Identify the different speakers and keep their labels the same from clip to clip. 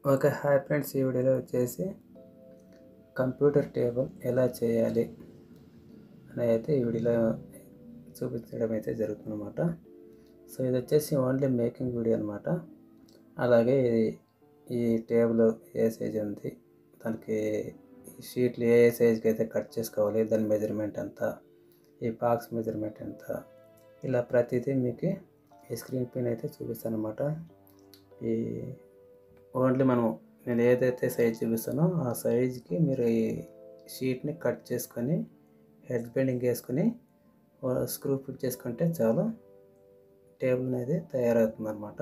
Speaker 1: okay hi friends ఈ వీడియోలో వచ్చేసి కంప్యూటర్ టేబుల్ ఎలా చేయాలి అనేది అయితే ఈ వీడియోలో చూపించడం అయితే జరుగుతుందన్నమాట సో ఇది వచ్చేసి ఓన్లీ మేకింగ్ వీడియో అనమాట అలాగే ఇది ఈ టేబుల్ ఏ సైజ్ ఉంది దానికి ఈ షీట్లు ఏ ఏ సైజ్కి అయితే కట్ చేసుకోవాలి దాని మెజర్మెంట్ ఎంత ఈ బాక్స్ మెజర్మెంట్ ఎంత ఇలా ప్రతిదీ మీకు ఈ స్క్రీన్ పైన అయితే చూపిస్తాను అనమాట ఈ ఓన్లీ మనం నేను ఏదైతే సైజ్ చూపిస్తానో ఆ సైజ్కి మీరు ఈ షీట్ని కట్ చేసుకొని హెడ్ బెండింగ్ వేసుకొని స్క్రూ ఫిట్ చేసుకుంటే చాలా టేబుల్ అనేది తయారవుతుంది అనమాట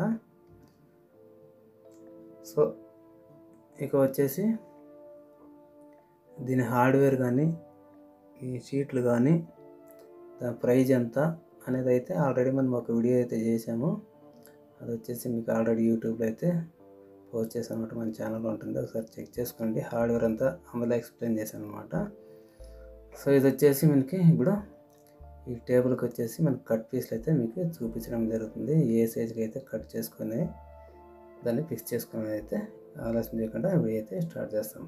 Speaker 1: సో ఇక వచ్చేసి దీని హార్డ్వేర్ కానీ ఈ షీట్లు కానీ దాని ప్రైజ్ ఎంత అనేది అయితే ఆల్రెడీ మనం ఒక వీడియో అయితే చేసాము అది వచ్చేసి మీకు ఆల్రెడీ యూట్యూబ్లో అయితే పోస్ట్ చేసాను అనమాట మన ఛానల్లో ఉంటుంది ఒకసారి చెక్ చేసుకోండి హార్డ్వేర్ అంతా అందులో ఎక్స్ప్లెయిన్ చేశాను అనమాట సో ఇది వచ్చేసి మనకి ఇప్పుడు ఈ టేబుల్కి వచ్చేసి మనకి కట్ పీస్లు అయితే మీకు చూపించడం జరుగుతుంది ఏ సైజుకి అయితే కట్ చేసుకొని దాన్ని ఫిక్స్ చేసుకుని అయితే ఆలస్యం చేయకుండా వీడియో అయితే స్టార్ట్ చేస్తాం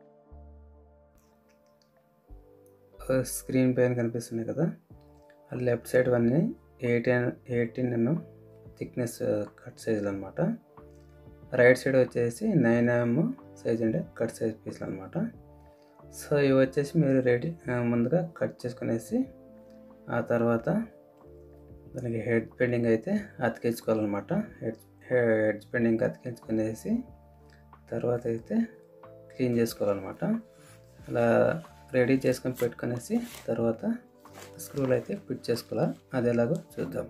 Speaker 1: స్క్రీన్ పైన కనిపిస్తున్నాయి కదా అది లెఫ్ట్ సైడ్ అన్నీ eighteen eighteen MM thickness cut సైజులు అనమాట రైట్ సైడ్ వచ్చేసి నైన్ ఎంఎం సైజ్ ఉండే కట్ సైజ్ పీస్లు అనమాట సో ఇవి వచ్చేసి మీరు రెడీ ముందుగా కట్ చేసుకునేసి ఆ తర్వాత దానికి హెడ్ పెండింగ్ అయితే అతికించుకోవాలన్నమాట హెడ్ హెడ్ పెండింగ్ అతికించుకునేసి తర్వాత అయితే క్లీన్ చేసుకోవాలన్నమాట అలా రెడీ చేసుకొని పెట్టుకునేసి తర్వాత స్క్రూలు అయితే ఫిట్ చేసుకోవాలి అది ఎలాగో చూద్దాం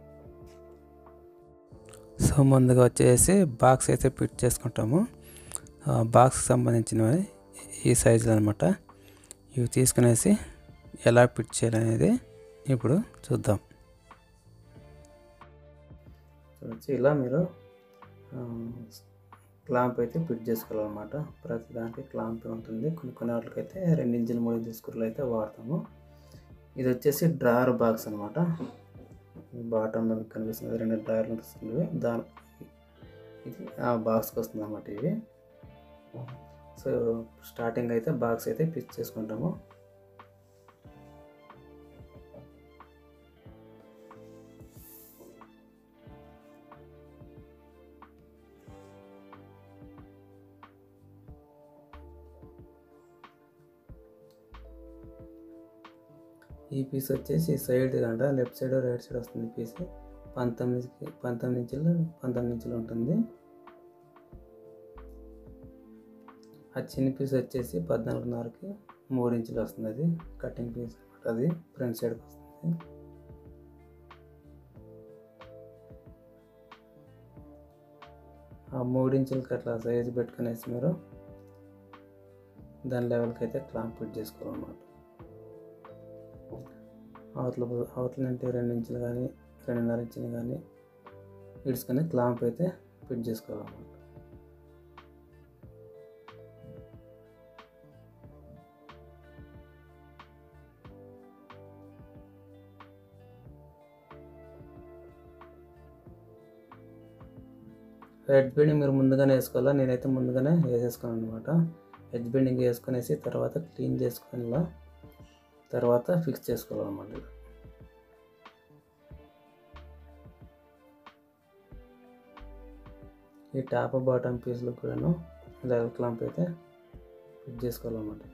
Speaker 1: సో ముందుగా వచ్చేసి బాక్స్ అయితే ఫిట్ చేసుకుంటాము బాక్స్కి సంబంధించినవి ఈ సైజులు అనమాట ఇవి తీసుకునేసి ఎలా ఫిట్ చేయాలనేది ఇప్పుడు చూద్దాం చూడొచ్చు ఇలా మీరు క్లాంప్ అయితే ఫిట్ చేసుకోవాలన్నమాట ప్రతి దానికి క్లాంప్ ఉంటుంది కొన్ని కొన్ని వాటికి అయితే రెండు ఇంచులు మూడు ఇంచుల స్క్రూలు అయితే వాడతాము ఇది వచ్చేసి డ్రాయర్ బాక్స్ అనమాట బాటంలో మీకు కనిపిస్తుంది రెండు డ్రాయర్లు వస్తుంది దాని ఇది ఆ బాక్స్కి వస్తుంది అన్నమాట ఇవి సో స్టార్టింగ్ అయితే బాక్స్ అయితే ఫిక్స్ చేసుకుంటాము ఈ పీస్ వచ్చేసి సైడ్ కంట లెఫ్ట్ సైడ్ రైట్ సైడ్ వస్తుంది పీస్ పంతొమ్మిదికి పంతొమ్మిది ఇంచులు పంతొమ్మిది ఇంచులు ఉంటుంది ఆ చిన్న పీస్ వచ్చేసి పద్నాలుగున్నరకి మూడు ఇంచులు వస్తుంది అది కటింగ్ పీస్ అనమాట అది ఫ్రంట్ సైడ్కి వస్తుంది ఆ మూడు ఇంచులకి అట్లా సైజు పెట్టుకునేసి మీరు దాని లెవెల్కి అయితే క్లాంప్ ఫిట్ చేసుకోవాలన్నమాట అవతల అవతల అంటే రెండు ఇంచులు కానీ రెండున్నర ఇంచులు కానీ ఇడ్చుకొని క్లాంప్ అయితే ఫిట్ చేసుకోవాలన్నమాట హెడ్ బెండింగ్ మీరు ముందుగానే వేసుకోవాలా నేనైతే ముందుగానే వేసేసుకున్నాను అనమాట హెడ్ బెండింగ్ వేసుకునేసి తర్వాత క్లీన్ చేసుకుని తర్వాత ఫిక్స్ చేసుకోవాలన్నమాట ఈ టాప్ బాటమ్ పీస్లు కూడాను లెవెల్ క్లాంప్ అయితే ఫిట్ చేసుకోవాలన్నమాట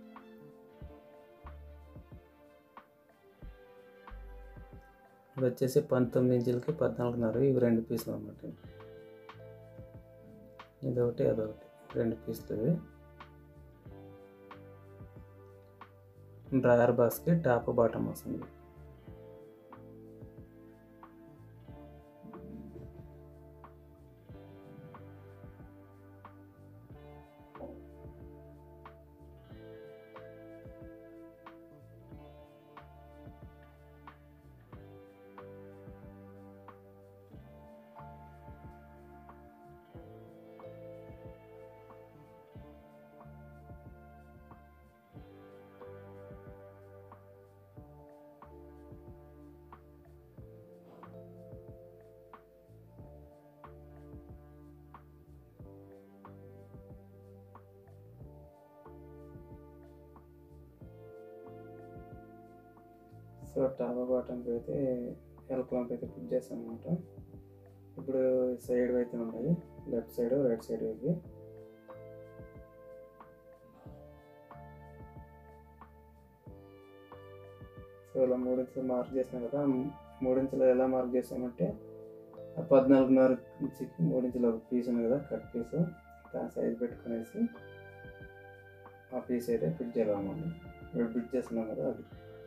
Speaker 1: ఇది వచ్చేసి పంతొమ్మిది ఇంచులకి పద్నాలుగున్నర ఇవి రెండు పీసులు అన్నమాట ఇదొకటి అదొకటి రెండు పీసులు ఇవి డ్రాయర్ బాక్స్కి టాప్ బాటమ్ వస్తుంది సో టాప్ బాటంకి అయితే ఎల్ క్లాంప్ అయితే ఫిట్ చేస్తాను అనమాట ఇప్పుడు సైడ్ అయితే ఉన్నాయి లెఫ్ట్ సైడ్ రైట్ సైడ్ ఇవి సో ఇలా మూడించులు మార్క్ చేసినాం కదా మూడించులు ఎలా మార్క్ చేసామంటే ఆ పద్నాలుగున్నర ఇంచుకి మూడించుల ఒక పీస్ ఉంది కదా కట్ పీస్ దాని సైజ్ పెట్టుకునేసి ఆ పీస్ అయితే ఫిట్ చేయాలన్నమాట ఇప్పుడు ఫిట్ చేస్తున్నాం కదా అది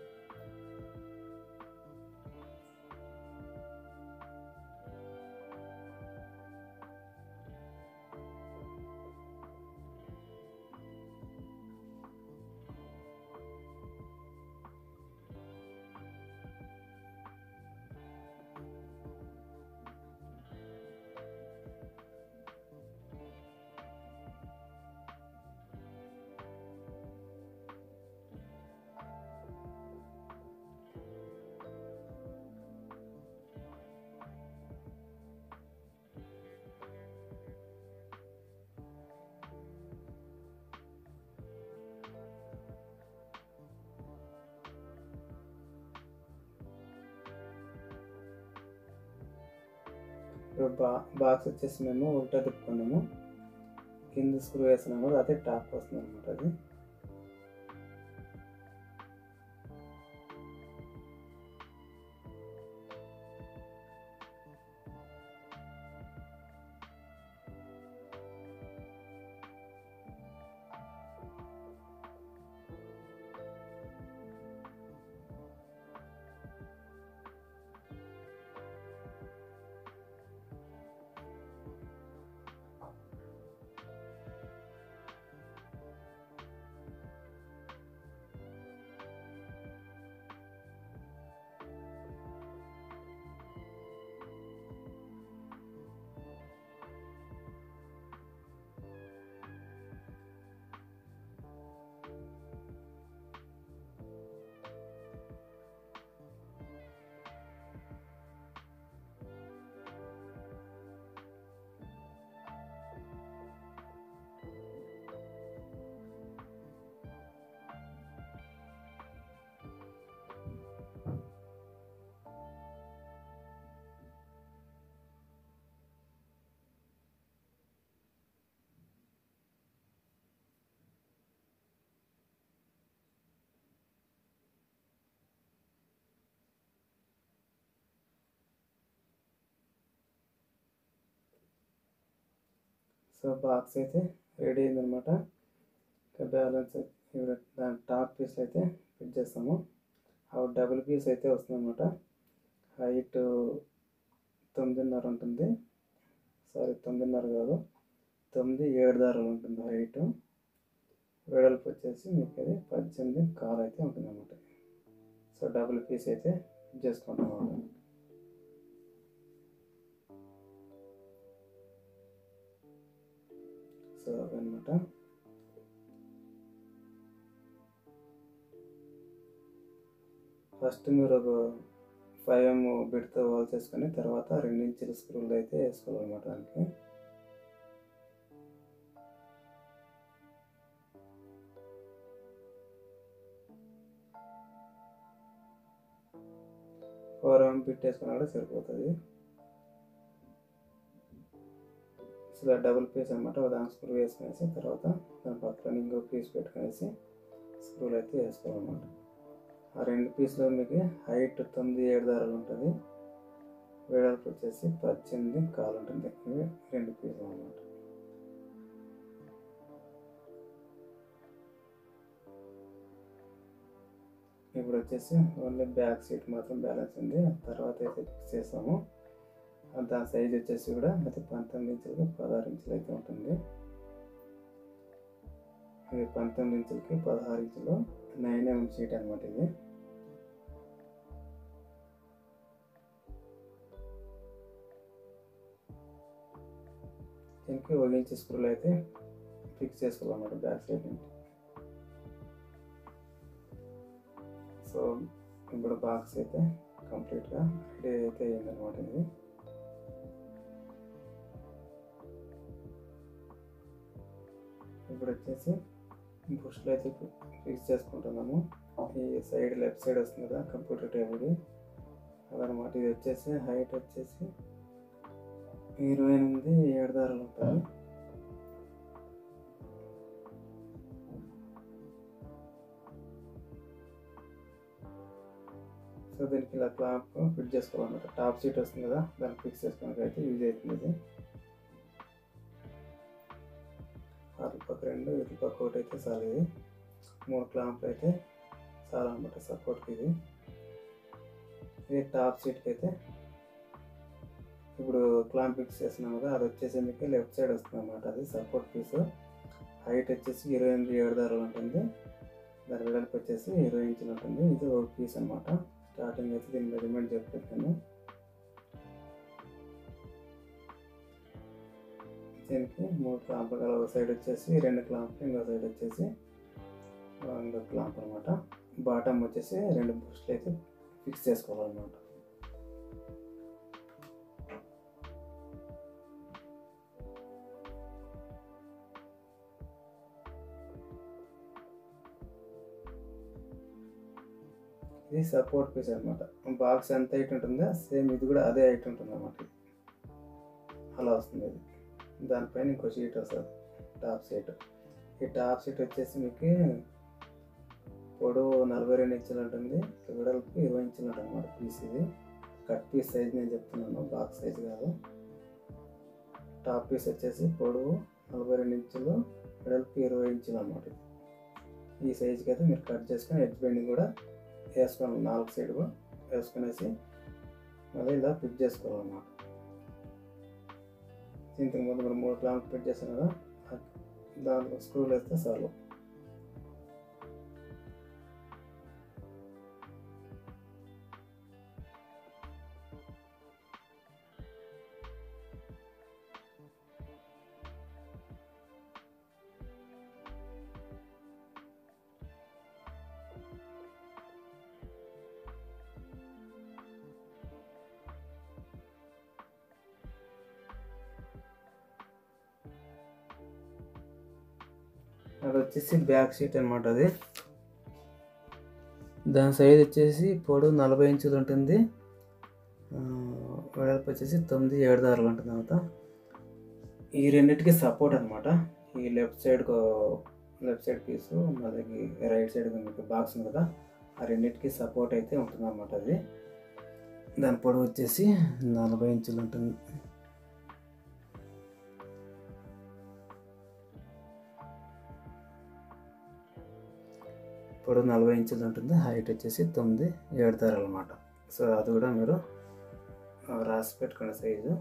Speaker 1: ఇప్పుడు బా బాక్స్ వచ్చేసి మేము ఉల్టా తిప్పుకున్నాము కింద స్క్రూ వేసినాము కదా అదే టాప్ వస్తుంది అనమాట అది సో బాక్స్ అయితే రెడీ అయిందనమాట ఇంకా బ్యాలెన్స్ ఇప్పుడు దాని టాప్ పీస్ అయితే ఫిట్ చేస్తాము ఆ డబుల్ పీస్ అయితే వస్తుందన్నమాట హైట్ తొమ్మిదిన్నర ఉంటుంది సారీ తొమ్మిదిన్నర కాదు తొమ్మిది ఏడు దారాలు ఉంటుంది హైట్ వెడల్పు వచ్చేసి మీకు అది పద్దెనిమిది కాలు అయితే ఉంటుంది అన్నమాట సో డబుల్ పీస్ అయితే ఫిట్ చేసుకుంటాం అన్నమాట సో అవన్నమాట ఫస్ట్ మీరు ఒక ఫైవ్ ఎం బిడ్తో వాల్ చేసుకొని తర్వాత రెండు ఇంచుల స్క్రూలు అయితే వేసుకోవాలన్నమాట దానికి ఫోర్ ఎం బిట్ వేసుకున్నా కూడా సరిపోతుంది ఇలా డబుల్ పీస్ అనమాట దాని స్క్రూ వేసుకునేసి తర్వాత దాని పక్కన ఇంకో పీస్ పెట్టుకునేసి స్క్రూలు అయితే వేసుకోవాలన్నమాట ఆ రెండు పీస్లో మీకు హైట్ తొమ్మిది ఏడు దారాలు ఉంటుంది వెడల్పు వచ్చేసి పద్దెనిమిది కాలు ఉంటుంది ఇవి రెండు పీసులు అన్నమాట ఇప్పుడు వచ్చేసి ఓన్లీ బ్యాక్ సీట్ మాత్రం బ్యాలెన్స్ ఉంది తర్వాత అయితే ఫిక్స్ చేసాము దాని సైజ్ వచ్చేసి కూడా అయితే పంతొమ్మిది ఇంచులకి పదహారు ఇంచులు అయితే ఉంటుంది ఇది పంతొమ్మిది ఇంచులకి పదహారు ఇంచులు నైన్ ఎంఎం షీట్ అనమాట ఇది దీనికి ఒక ఇంచు స్క్రూలు అయితే ఫిక్స్ చేసుకోవాలన్నమాట బ్యాక్ సైడ్ నుంచి సో ఇప్పుడు బాక్స్ అయితే కంప్లీట్గా రెడీ అయితే అయిందనమాట ఇది ఇప్పుడు వచ్చేసి బుష్లో అయితే ఫిక్స్ చేసుకుంటున్నాము ఈ సైడ్ లెఫ్ట్ సైడ్ వస్తుంది కదా కంప్యూటర్ టేబుల్ అదనమాట ఇది వచ్చేసి హైట్ వచ్చేసి ఇరవై ఎనిమిది ఏడు దారాలు ఉంటాయి సో దీనికి ఇలా క్లాప్ ఫిట్ చేసుకోవాలన్నమాట టాప్ సీట్ వస్తుంది కదా దాన్ని ఫిక్స్ చేసుకోవడానికి అయితే యూజ్ అవుతుంది ఇది అటు పక్క రెండు ఇటు పక్క ఒకటి అయితే చాలు ఇది మూడు క్లాంప్లు అయితే చాలా అనమాట సపోర్ట్కి ఇది ఇది టాప్ సీట్కి అయితే ఇప్పుడు క్లాంప్ ఫిక్స్ చేస్తున్నాం కదా అది వచ్చేసి మీకు లెఫ్ట్ సైడ్ వస్తుంది అనమాట అది సపోర్ట్ పీస్ హైట్ వచ్చేసి ఇరవై ఎనిమిది ఏడు దారాలు ఉంటుంది దాని వెడల్పు వచ్చేసి ఇరవై ఇంచులు ఉంటుంది ఇది ఒక పీస్ అనమాట స్టార్టింగ్ అయితే దీని మెజర్మెంట్ చెప్తాను దీనికి మూడు క్లాంపులు గల ఒక సైడ్ వచ్చేసి రెండు క్లాంపులు ఇంకో సైడ్ వచ్చేసి ఇంకో క్లాంప్ అనమాట బాటమ్ వచ్చేసి రెండు బూస్ట్లు అయితే ఫిక్స్ చేసుకోవాలన్నమాట ఇది సపోర్ట్ పీస్ అనమాట బాక్స్ ఎంత హైట్ ఉంటుందో సేమ్ ఇది కూడా అదే హైట్ ఉంటుంది అనమాట అలా వస్తుంది ఇది దానిపైన ఇంకో షీట్ వస్తుంది టాప్ సీట్ ఈ టాప్ సీట్ వచ్చేసి మీకు పొడవు నలభై రెండు ఇంచులు ఉంటుంది వెడల్పు ఇరవై ఇంచులు ఉంటుంది అనమాట పీస్ ఇది కట్ పీస్ సైజ్ నేను చెప్తున్నాను బాక్స్ సైజ్ కాదు టాప్ పీస్ వచ్చేసి పొడవు నలభై రెండు ఇంచులు వెడల్పు ఇరవై ఇంచులు అనమాట ఈ సైజుకి అయితే మీరు కట్ చేసుకొని ఎడ్జ్ బెండింగ్ కూడా వేసుకోవాలి నాలుగు సైడ్ వేసుకునేసి మళ్ళీ ఇలా ఫిట్ చేసుకోవాలన్నమాట ఇంతకు ముందు మనం మూడు క్లాంప్ ఫిట్ చేసాం కదా దాంట్లో స్క్రూలు వేస్తే చాలు అది వచ్చేసి బ్యాక్ సీట్ అనమాట అది దాని సైజ్ వచ్చేసి పొడవు నలభై ఇంచులు ఉంటుంది వెడల్పు వచ్చేసి తొమ్మిది ఏడు దారులు ఉంటుంది అనమాట ఈ రెండింటికి సపోర్ట్ అనమాట ఈ left side left side piece మనకి రైట్ సైడ్ మీకు బాక్స్ ఉంది కదా ఆ రెండింటికి సపోర్ట్ అయితే ఉంటుంది అనమాట అది దాని పొడవు వచ్చేసి నలభై ఇంచులు ఉంటుంది పొడవు నలభై ఇంచులు ఉంటుంది హైట్ వచ్చేసి తొమ్మిది ఏడు దారాలు అనమాట సో అది కూడా మీరు రాసి పెట్టుకునే సైజు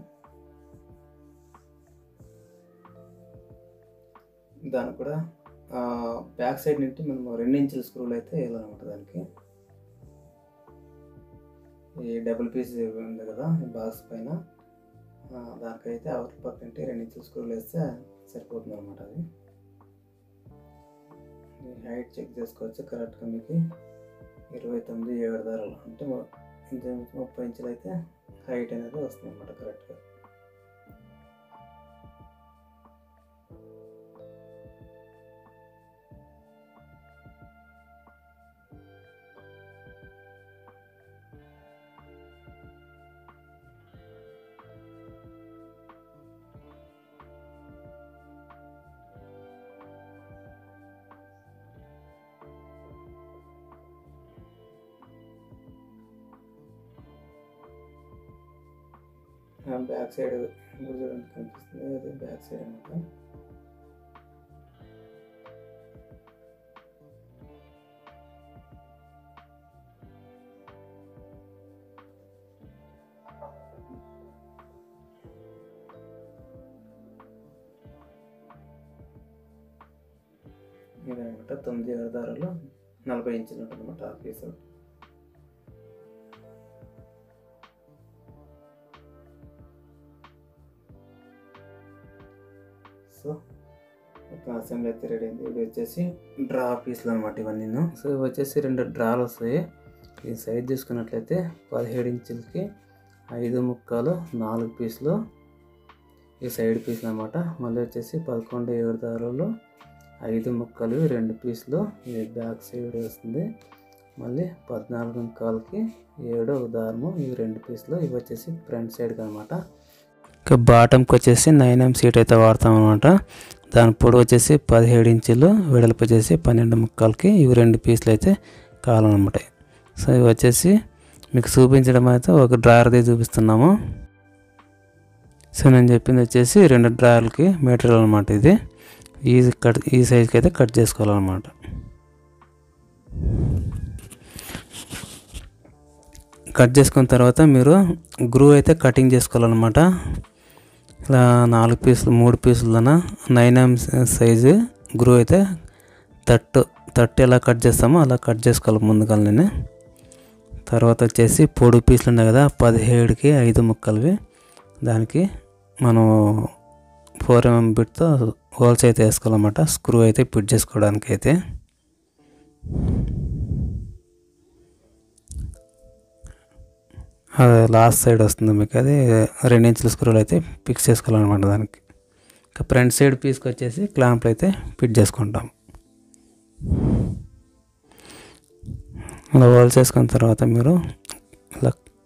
Speaker 1: దానికి కూడా బ్యాక్ సైడ్ నుండి మనం రెండు ఇంచుల స్క్రూలు అయితే వేయాలన్నమాట దానికి ఈ డబుల్ పీస్ ఉంది కదా ఈ బాక్స్ పైన దానికైతే అవతల పక్క నుండి రెండు ఇంచుల స్క్రూలు వేస్తే సరిపోతుంది అనమాట అది హైట్ చెక్ చేసుకోవచ్చు కరెక్ట్గా మీకు ఇరవై తొమ్మిది ఏడు దారాలు అంటే ముప్పై ఇంచులు అయితే హైట్ అనేది వస్తుంది అనమాట కరెక్ట్గా బ్యాక్ సైడ్ చూడండి కనిపిస్తుంది అది బ్యాక్ సైడ్ అనమాట ఇదనమాట తొమ్మిది ఏడు దారాలు నలభై ఇంచులు ఉంటుంది అనమాట ఆ పీస్ సో ఒక అసెంబ్లీ అయితే రెడీ అయింది ఇది వచ్చేసి డ్రా పీస్లు అనమాట ఇవన్నీ సో ఇవి వచ్చేసి రెండు డ్రాలు వస్తాయి ఈ సైజ్ చూసుకున్నట్లయితే పదిహేడు ఇంచులకి ఐదు ముక్కలు నాలుగు పీసులు ఈ సైడ్ పీసులు అనమాట మళ్ళీ వచ్చేసి పదకొండు ఏడు దారాలు ఐదు ముక్కలు రెండు పీసులు ఇది బ్యాక్ సైడ్ వస్తుంది మళ్ళీ పద్నాలుగు ముక్కాలకి ఏడు ఒక దారము ఇవి రెండు పీసులు ఇవి వచ్చేసి ఫ్రంట్ సైడ్కి అనమాట ఇక బాటంకి వచ్చేసి నైన్ ఎం సీట్ అయితే వాడతాం అనమాట దాని పొడవు వచ్చేసి పదిహేడు ఇంచులు వెడల్పు వచ్చేసి పన్నెండు ముక్కలకి ఇవి రెండు పీసులు అయితే కావాలన్నమాట సో ఇవి వచ్చేసి మీకు చూపించడం అయితే ఒక డ్రాయర్ది చూపిస్తున్నాము సో నేను చెప్పింది వచ్చేసి రెండు డ్రాయర్లకి మెటీరియల్ అనమాట ఇది ఈ కట్ ఈ సైజ్కి అయితే కట్ చేసుకోవాలన్నమాట కట్ చేసుకున్న తర్వాత మీరు గ్రూ అయితే కటింగ్ చేసుకోవాలన్నమాట ఇలా నాలుగు పీసులు మూడు పీసులన నైన్ ఎం సైజు గ్రూ అయితే తట్టు తట్టు ఎలా కట్ చేస్తామో అలా కట్ చేసుకోవాలి ముందుగా నేను తర్వాత వచ్చేసి పొడి పీసులు ఉన్నాయి కదా పదిహేడుకి ఐదు ముక్కలవి దానికి మనం ఫోర్ ఎంఎం బిట్తో హోల్స్ అయితే వేసుకోవాలన్నమాట స్క్రూ అయితే ఫిట్ చేసుకోవడానికి అయితే అది లాస్ట్ సైడ్ వస్తుంది మీకు అది రెండు ఇంచుల స్క్రూలు అయితే ఫిక్స్ చేసుకోవాలన్నమాట దానికి ఇంకా ఫ్రంట్ సైడ్ పీస్కి వచ్చేసి క్లాంప్లు అయితే ఫిట్ చేసుకుంటాం ఇలా హోల్స్ వేసుకున్న తర్వాత మీరు ఇలా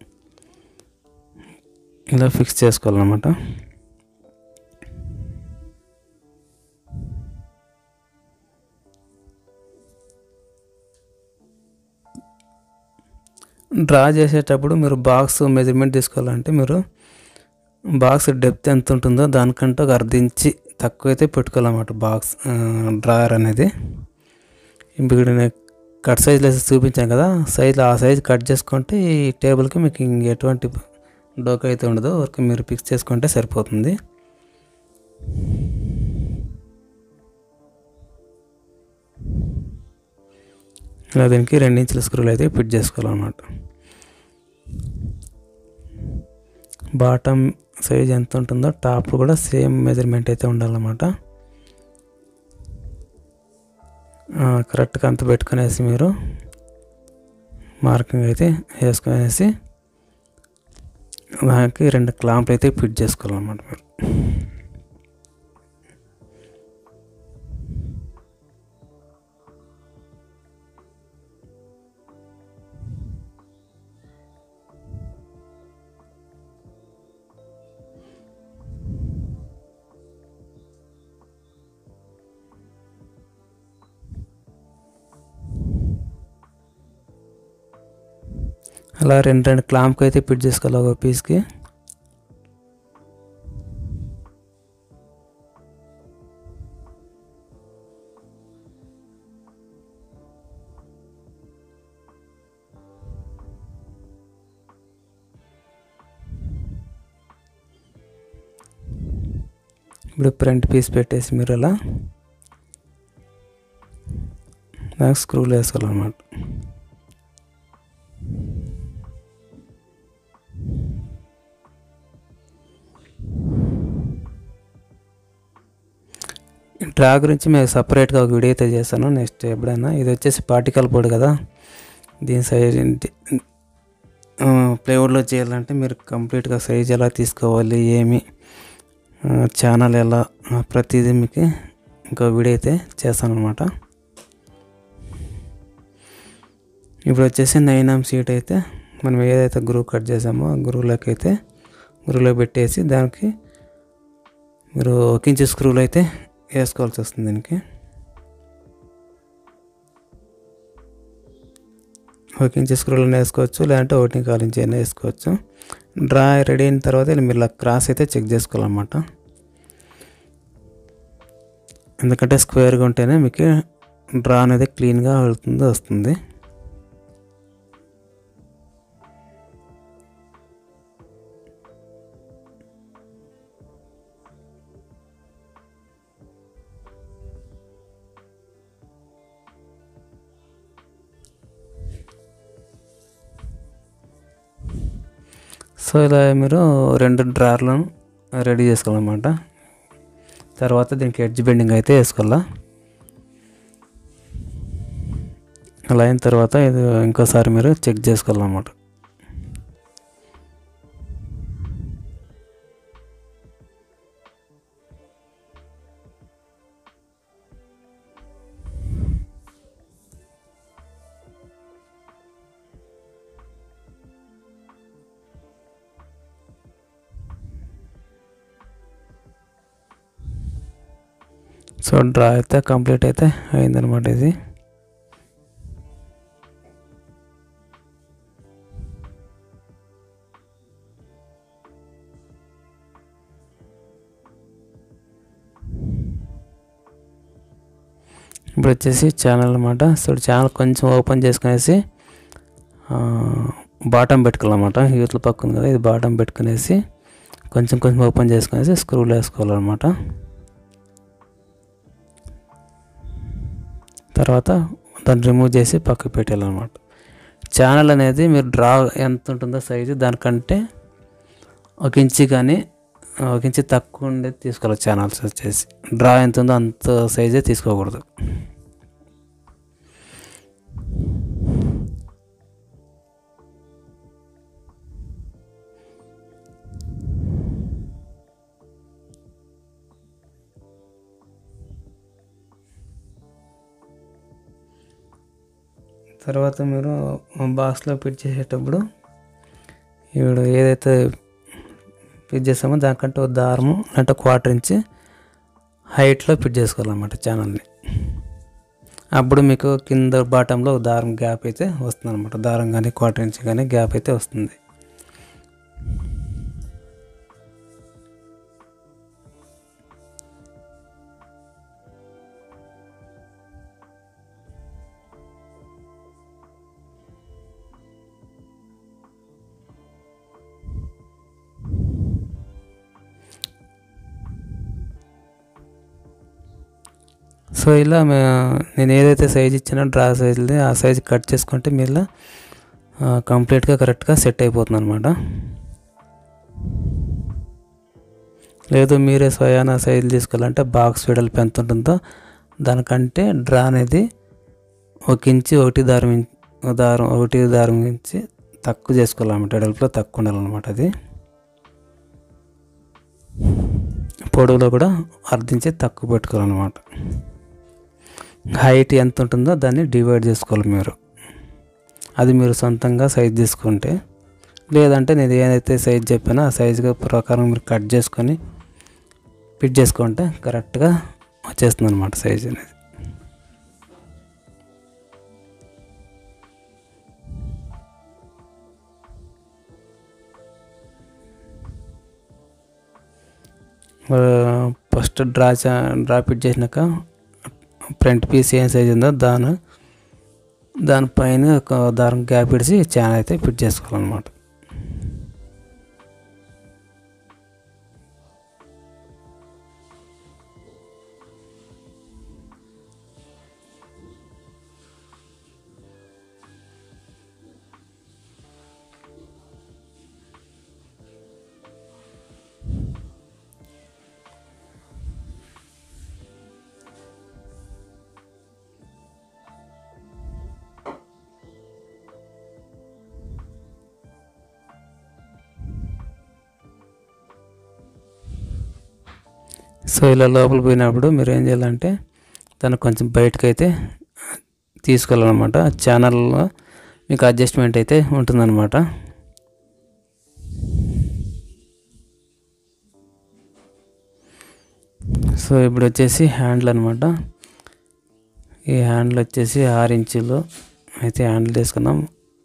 Speaker 1: ఇలా ఫిక్స్ చేసుకోవాలన్నమాట డ్రా చేసేటప్పుడు మీరు బాక్స్ మెజర్మెంట్ తీసుకోవాలంటే మీరు బాక్స్ డెప్త్ ఎంత ఉంటుందో దానికంటే ఒక అర్ధ ఇంచి తక్కువ అయితే పెట్టుకోవాలన్నమాట బాక్స్ డ్రాయర్ అనేది ఇప్పుడు నేను కట్ సైజ్లో చూపించాను కదా సైజ్ ఆ సైజ్ కట్ చేసుకుంటే ఈ టేబుల్కి మీకు ఇంక ఎటువంటి డోక్ అయితే ఉండదు వర్క్ మీరు ఫిక్స్ చేసుకుంటే సరిపోతుంది ఇలా దీనికి రెండు ఇంచుల స్క్రూలు అయితే ఫిట్ చేసుకోవాలన్నమాట బాటమ్ సైజ్ ఎంత ఉంటుందో టాప్ కూడా సేమ్ మెజర్మెంట్ అయితే ఉండాలన్నమాట కరెక్ట్గా అంత పెట్టుకునేసి మీరు మార్కింగ్ అయితే వేసుకునేసి దానికి రెండు క్లాంప్లు అయితే ఫిట్ చేసుకోవాలన్నమాట మీరు అలా రెండు రెండు క్లాంప్కి అయితే ఫిట్ చేసుకోవాలి ఒక పీస్కి ఇప్పుడు ఫ్రంట్ పీస్ పెట్టేసి మీరు అలా దానికి స్క్రూలు వేసుకోవాలన్నమాట డ్రా గురించి మేము సపరేట్గా ఒక వీడియో అయితే చేస్తాను నెక్స్ట్ ఎప్పుడైనా ఇది వచ్చేసి పార్టికల్ బోర్డు కదా దీని సైజ్ ప్లేవుడ్లో చేయాలంటే మీరు కంప్లీట్గా సైజ్ ఎలా తీసుకోవాలి ఏమి ఛానల్ ఎలా ప్రతిదీ మీకు ఇంకో వీడియో అయితే చేస్తాను అనమాట ఇప్పుడు వచ్చేసి నైన్ ఎం సీట్ అయితే మనం ఏదైతే గ్రూ కట్ చేసామో ఆ గ్రూలోకి అయితే గ్రూలో పెట్టేసి దానికి మీరు ఒక ఇంచు స్క్రూలు అయితే వేసుకోవాల్సి వస్తుంది దీనికి ఒక ఇంచు స్క్రూలను వేసుకోవచ్చు లేదంటే ఒకటి కాలు ఇంచు అయినా వేసుకోవచ్చు డ్రా రెడీ అయిన తర్వాత మీరు ఇలా క్రాస్ అయితే చెక్ చేసుకోవాలన్నమాట ఎందుకంటే స్క్వేర్గా ఉంటేనే మీకు డ్రా అనేది క్లీన్గా వెళ్తుంది వస్తుంది సో ఇలా మీరు రెండు డ్రార్లను రెడీ చేసుకోవాలన్నమాట తర్వాత దీనికి ఎడ్జ్ బెండింగ్ అయితే వేసుకోవాలా అలా అయిన తర్వాత ఇది ఇంకోసారి మీరు చెక్ చేసుకోవాలన్నమాట సో డ్రా అయితే కంప్లీట్ అయితే అయిందనమాట ఇది ఇప్పుడు వచ్చేసి ఛానల్ అనమాట సో ఛానల్ కొంచెం ఓపెన్ చేసుకునేసి బాటం పెట్టుకోవాలన్నమాట యూత్ల పక్క ఉంది కదా ఇది బాటం పెట్టుకునేసి కొంచెం కొంచెం ఓపెన్ చేసుకునేసి స్క్రూలు వేసుకోవాలన్నమాట తర్వాత దాన్ని రిమూవ్ చేసి పక్కకు పెట్టాలన్నమాట ఛానల్ అనేది మీరు డ్రా ఎంత ఉంటుందో సైజు దానికంటే ఒక ఇంచి కానీ ఒక ఇంచి తక్కువ ఉండేది తీసుకోవాలి ఛానల్స్ వచ్చేసి డ్రా ఎంత ఉందో అంత సైజే తీసుకోకూడదు తర్వాత మీరు బాక్స్లో ఫిట్ చేసేటప్పుడు ఇప్పుడు ఏదైతే ఫిట్ చేస్తామో దానికంటే ఒక దారము అంటే క్వార్టర్ ఇంచ్ హైట్లో ఫిట్ చేసుకోవాలన్నమాట ఛానల్ని అప్పుడు మీకు కింద బాటంలో దారం గ్యాప్ అయితే వస్తుంది అనమాట దారం కానీ క్వార్టర్ ఇంచ్ కానీ గ్యాప్ అయితే వస్తుంది సో ఇలా మే- నేను ఏదైతే సైజ్ ఇచ్చినా డ్రా సైజుది ఆ సైజ్ కట్ చేసుకుంటే మీరు కంప్లీట్గా కరెక్ట్గా సెట్ అయిపోతుంది అనమాట లేదు మీరే స్వయాన సైజులు తీసుకోవాలంటే బాక్స్ వెడల్పు ఎంత ఉంటుందో దానికంటే డ్రా అనేది ఒక ఇంచి ఒకటి దారం ఇం- దారం ఒకటి దారం ఇంచి తక్కువ చేసుకోవాలన్నమాట వెడల్పులో తక్కువ ఉండాలన్నమాట అది పొడవులో కూడా అర్ధించి తక్కువ పెట్టుకోవాలన్నమాట హైట్ ఎంత ఉంటుందో దాన్ని డివైడ్ చేసుకోవాలి మీరు అది మీరు సొంతంగా సైజ్ తీసుకుంటే లేదంటే నేను ఏదైతే సైజ్ చెప్పానో ఆ సైజుగా ప్రకారం మీరు కట్ చేసుకొని ఫిట్ చేసుకుంటే కరెక్ట్గా వచ్చేస్తుంది అనమాట సైజ్ అనేది ఫస్ట్ డ్రా చా- డ్రా ఫిట్ చేసినాక ఫ్రంట్ పీస్ ఏం సైజ్ ఉందో దాని దానిపైన ఒక దారం గ్యాప్ ఇడిచి ఛానల్ అయితే ఫిట్ చేసుకోవాలన్నమాట సో ఇలా లోపల పోయినప్పుడు మీరు ఏం చేయాలంటే దాన్ని కొంచెం బయటకు అయితే తీసుకోవాలన్నమాట ఛానల్లో మీకు అడ్జస్ట్మెంట్ అయితే ఉంటుందన్నమాట సో ఇప్పుడు వచ్చేసి హ్యాండిల్ అనమాట ఈ హ్యాండిల్ వచ్చేసి ఆరు ఇంచులు అయితే హ్యాండిల్ తీసుకున్నాం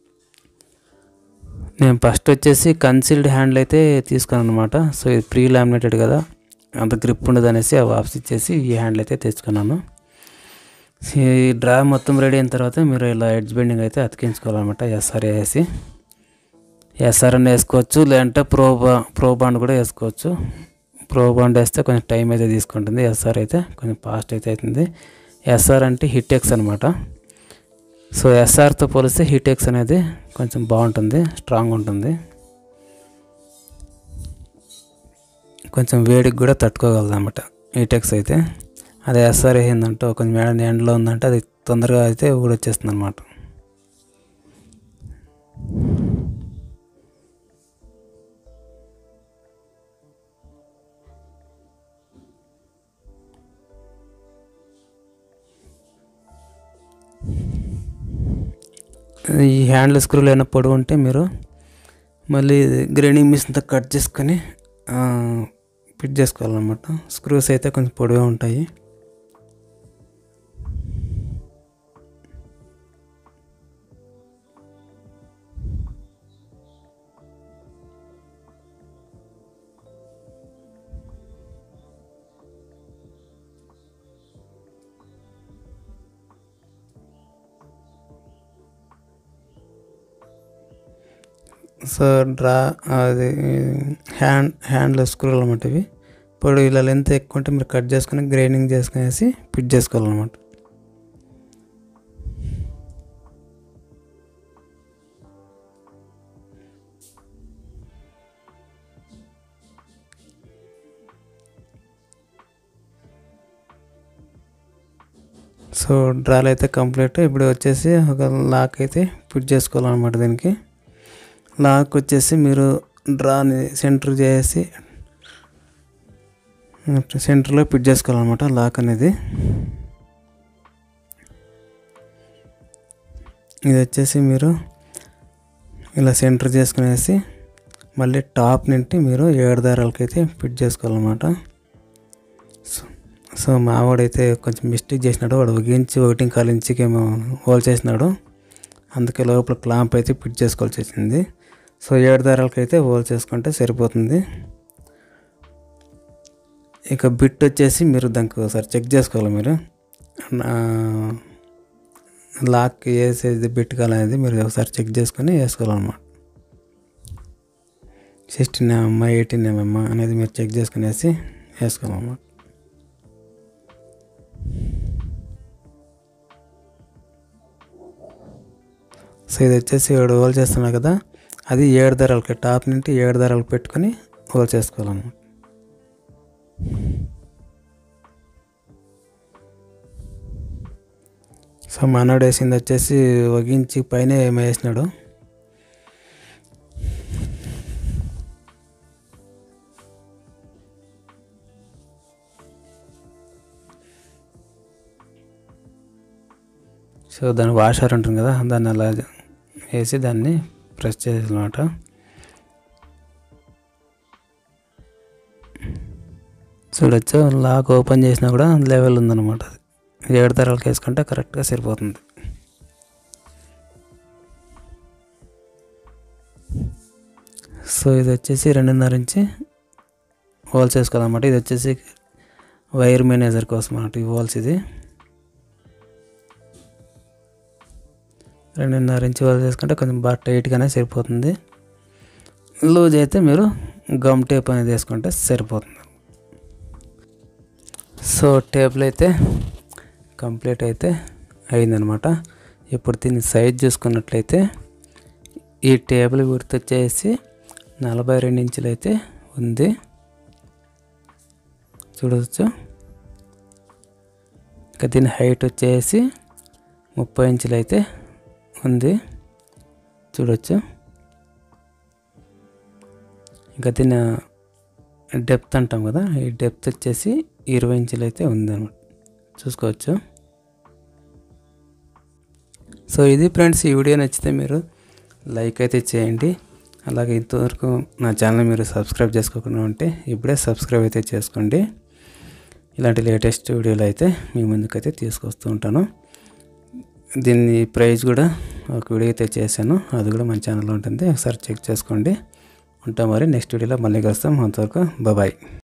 Speaker 1: నేను ఫస్ట్ వచ్చేసి కన్సీల్డ్ హ్యాండిల్ అయితే తీసుకున్నాను అనమాట సో ఇది ప్రీ లామినేటెడ్ కదా అంత గ్రిప్ ఉండదు అనేసి ఆ వాప్స్ ఇచ్చేసి ఈ హ్యాండిల్ అయితే తెచ్చుకున్నాను ఈ డ్రా మొత్తం రెడీ అయిన తర్వాత మీరు ఇలా ఎడ్జ్ బెండింగ్ అయితే అతికించుకోవాలన్నమాట ఎస్ఆర్ వేసి ఎస్ఆర్ అని వేసుకోవచ్చు లేదంటే ప్రో బా- ప్రో బాండ్ కూడా వేసుకోవచ్చు ప్రో బాండ్ వేస్తే కొంచెం టైం అయితే తీసుకుంటుంది ఎస్ఆర్ అయితే కొంచెం ఫాస్ట్ అయితే అవుతుంది ఎస్ఆర్ అంటే హిటెక్స్ అనమాట సో ఎస్ఆర్తో పోలిస్తే హిటెక్స్ అనేది కొంచెం బాగుంటుంది స్ట్రాంగ్ ఉంటుంది కొంచెం వేడికి కూడా తట్టుకోగలదు అనమాట హీటెక్స్ అయితే అదే ఎస్ఆర్ ఏంటంటే కొంచెం మేడ ఎండలో ఉందంటే అది తొందరగా అయితే ఊడొచ్చేస్తుంది అనమాట ఈ హ్యాండిల్ స్క్రూలు ఏమైనా పొడవు ఉంటే మీరు మళ్ళీ గ్రైండింగ్ మిషన్తో కట్ చేసుకొని ఆ, ఫిట్ చేసుకోవాలన్నమాట స్క్రూస్ అయితే కొంచెం పొడవే ఉంటాయి సో డ్రా అది హ్యాండ్ హ్యాండ్లో స్క్రూలు అనమాట ఇవి ఇప్పుడు ఇలా లెంత్ ఎక్కువ ఉంటే మీరు కట్ చేసుకుని గ్రైండింగ్ చేసుకునేసి ఫిట్ చేసుకోవాలన్నమాట సో డ్రాలు అయితే కంప్లీట్ ఇప్పుడు వచ్చేసి ఒక లాక్ అయితే ఫిట్ చేసుకోవాలన్నమాట దీనికి లాక్ వచ్చేసి మీరు డ్రాని సెంటర్ చేసి సెంటర్లో ఫిట్ చేసుకోవాలన్నమాట లాక్ అనేది ఇది వచ్చేసి మీరు ఇలా సెంటర్ చేసుకునేసి మళ్ళీ టాప్ నుండి మీరు ఏడు దారాలకైతే ఫిట్ చేసుకోవాలన్నమాట సో సో మావాడైతే కొంచెం మిస్టేక్ చేసినాడు వాడు ఒక ఇంచు ఒకటి కాలు ఇంచుకి ఏమో హోల్ చేసినాడు అందుకే లోపల క్లాంప్ అయితే ఫిట్ చేసుకోవాల్సి వచ్చింది సో ఏడు దారాలకైతే హోల్ చేసుకుంటే సరిపోతుంది ఇక బిట్ వచ్చేసి మీరు దానికి ఒకసారి చెక్ చేసుకోవాలి మీరు లాక్ ఏ సైజ్ బిట్ కాలనేది మీరు ఒకసారి చెక్ చేసుకొని వేసుకోవాలన్నమాట సిక్స్టీన్ ఎంఎం ఎయిటీన్ ఎంఎం అనేది మీరు చెక్ చేసుకునేసి వేసుకోవాలన్నమాట సో ఇది వచ్చేసి ఏడు హోల్ చేస్తున్నా కదా అది ఏడు ధరలకి టాప్ నుండి ఏడు ధరలు పెట్టుకొని హోల్ చేసుకోవాలన్నమాట సో మనోడు వేసింది వచ్చేసి ఒక ఇంచి పైన ఏమో వేసినాడు సో దాని వాషర్ ఉంటుంది కదా దాన్ని అలా వేసి దాన్ని ప్రెస్ చేయాలన్నమాట చూడొచ్చు లాక్ ఓపెన్ చేసినా కూడా లెవెల్ ఉందన్నమాట అది ఏడు తరాలకు వేసుకుంటే కరెక్ట్గా సరిపోతుంది సో ఇది వచ్చేసి రెండున్నర ఇంచి హోల్స్ వేసుకోవాలన్నమాట ఇది వచ్చేసి వైర్ మేనేజర్ కోసం అన్నమాట ఈ హోల్స్ ఇది రెండున్నర ఇంచు హోల్ చేసుకుంటే కొంచెం బాగా టైట్గానే సరిపోతుంది లూజ్ అయితే మీరు గమ్ టేప్ అనేది వేసుకుంటే సరిపోతుంది సో టేబుల్ అయితే కంప్లీట్ అయితే అయిందనమాట ఇప్పుడు దీన్ని సైజ్ చూసుకున్నట్లయితే ఈ టేబుల్ విడత వచ్చేసి నలభై రెండు ఇంచులు అయితే ఉంది చూడవచ్చు ఇంకా దీని హైట్ వచ్చేసి ముప్పై ఇంచులు అయితే ఉంది చూడవచ్చు ఇంకా దీని డెప్త్ అంటాం కదా ఈ డెప్త్ వచ్చేసి ఇరవై ఇంచులు అయితే ఉందన్నమాట చూసుకోవచ్చు సో ఇది ఫ్రెండ్స్ ఈ వీడియో నచ్చితే మీరు లైక్ అయితే చేయండి అలాగే ఇంతవరకు నా ఛానల్ మీరు సబ్స్క్రైబ్ చేసుకోకుండా ఉంటే ఇప్పుడే సబ్స్క్రైబ్ అయితే చేసుకోండి ఇలాంటి లేటెస్ట్ వీడియోలు అయితే మీ ముందుకైతే తీసుకొస్తూ ఉంటాను దీన్ని ప్రైస్ కూడా ఒక వీడియో అయితే చేశాను అది కూడా మన ఛానల్లో ఉంటుంది ఒకసారి చెక్ చేసుకోండి ఉంటాం మరి నెక్స్ట్ వీడియోలో మళ్ళీ కలుస్తాం అంతవరకు బాయ్